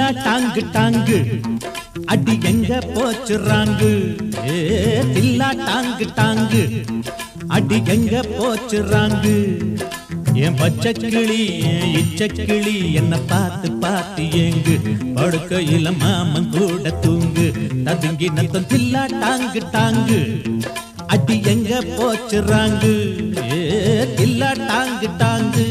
டாங்கு டாங்கு அடி எங்க போச்சுறாங்கு ஏ தில்லா டாங்கு டாங்கு அடி எங்க போச்சுறாங்கு என் பச்சை கிளி என் இச்ச கிளி என்ன பார்த்து பார்த்து ஏங்கு படுக்கையில மாமன் கூட தூங்கு ததுங்கி நத்தம் தில்லா டாங்கு டாங்கு அடி எங்க போச்சுறாங்கு ஏ தில்லா டாங்கு டாங்கு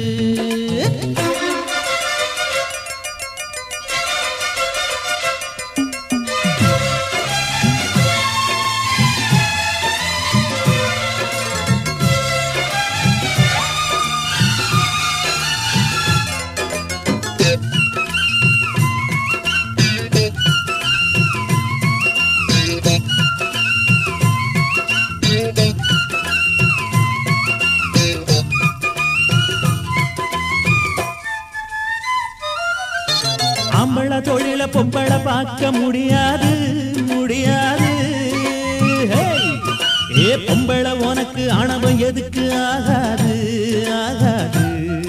அம்பள தொழில பொம்பள பார்க்க முடியாது முடியாது ஹேய்! ஏ பொம்பள உனக்கு ஆணவம் எதுக்கு ஆகாது ஆகாது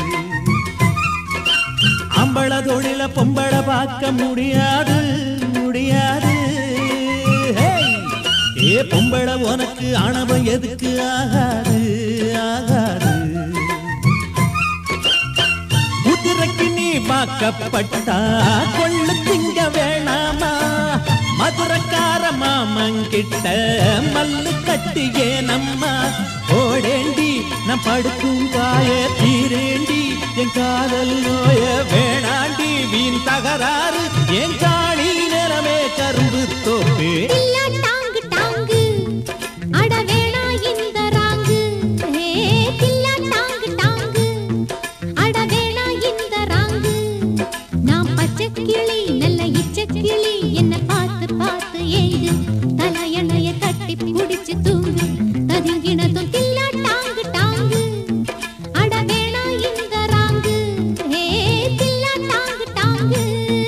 அம்பள தொழில பொம்பள பார்க்க முடியாது முடியாது ஹேய்! ஏ பொம்பள உனக்கு ஆணவம் எதுக்கு ஆகாது ஆகாது குதிரைக்கு நீ வாக்கப்பட்டா கொள்ளு திங்க வேணாமா மதுரக்கார மாமங்கிட்ட மல்லு கட்டியே நம்மா ஓடேண்டி நான் படுக்கும் காய தீரேண்டி என் காதல் நோய வேணாண்டி வீண் தகராறு என் காணி நிறமே கரும்பு தோப்பே தில்லா டாங்கு டாங்கு அட வேணா இந்த ராங்கு ஹே தில்லா டாங்கு டாங்கு அட வேணா இந்த ராங்கு நான் பச்சை கிளி நல்ல இச்ச கிளி என்ன பார்த்து பார்த்து ஏங்கு தலையணைய கட்டி பிடிச்சு தூங்கு ததுங்கினதும் தில்லா டாங்கு டாங்கு அட வேணா இந்த ராங்கு ஹே தில்லா டாங்கு டாங்கு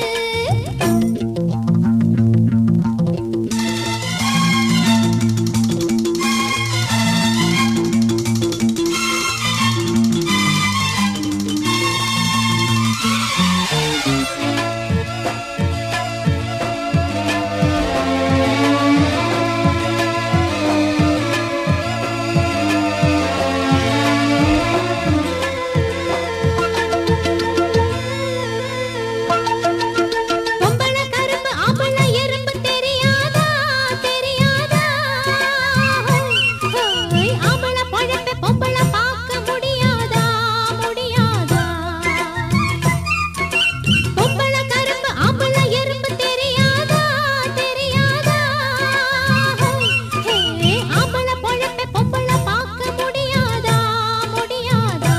பொம்பள கரும்பு ஆம்பள எறும்பு தெரியாதா தெரியாதா ஹோய் ஆம்பள பழப்ப பொம்பள பார்க்க முடியாதா முடியாதா பொம்பள கரும்பு ஆம்பள எறும்பு தெரியாதா தெரியாதா ஹே ஆம்பள பழப்ப பொம்பள பார்க்க முடியாதா முடியாதா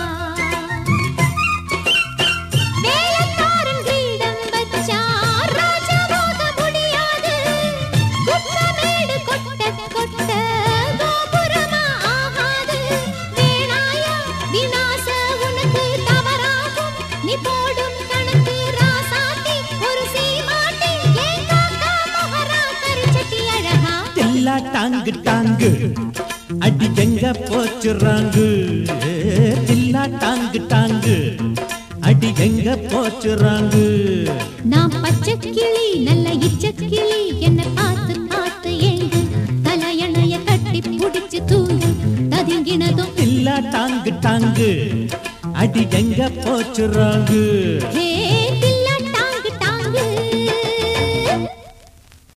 வேலக்காரன் கிரீடம் வச்சா ராஜாவாக முடியாது குப்பமேடு கொட்ட கொட்ட கோபுரமா ஆகாது வேணாயா விநாச உனக்கு தவறாகும் நீ போடும் கணக்கு ராசாத்தி ஒரு சீமாட்டி ஏன் காக்கா மொஹரா கருச்சட்டி அழகா தில்லா டாங்கு டாங்கு அடி எங்க போச்சுறாங்கு ஏ, தில்லா டாங்கு டாங்கு அடி எங்க போச்சுறாங்கு நான் பச்சை கிளி நல்ல இச்ச கிளி என்ன பார்த்து பார்த்து ஏங்கு தலையணைய கட்டி புடிச்சு தூங்கு ததுங்கினதும் தில்லா டாங்கு டாங்கு அடி எங்க போச்சுறாங்கு ஹே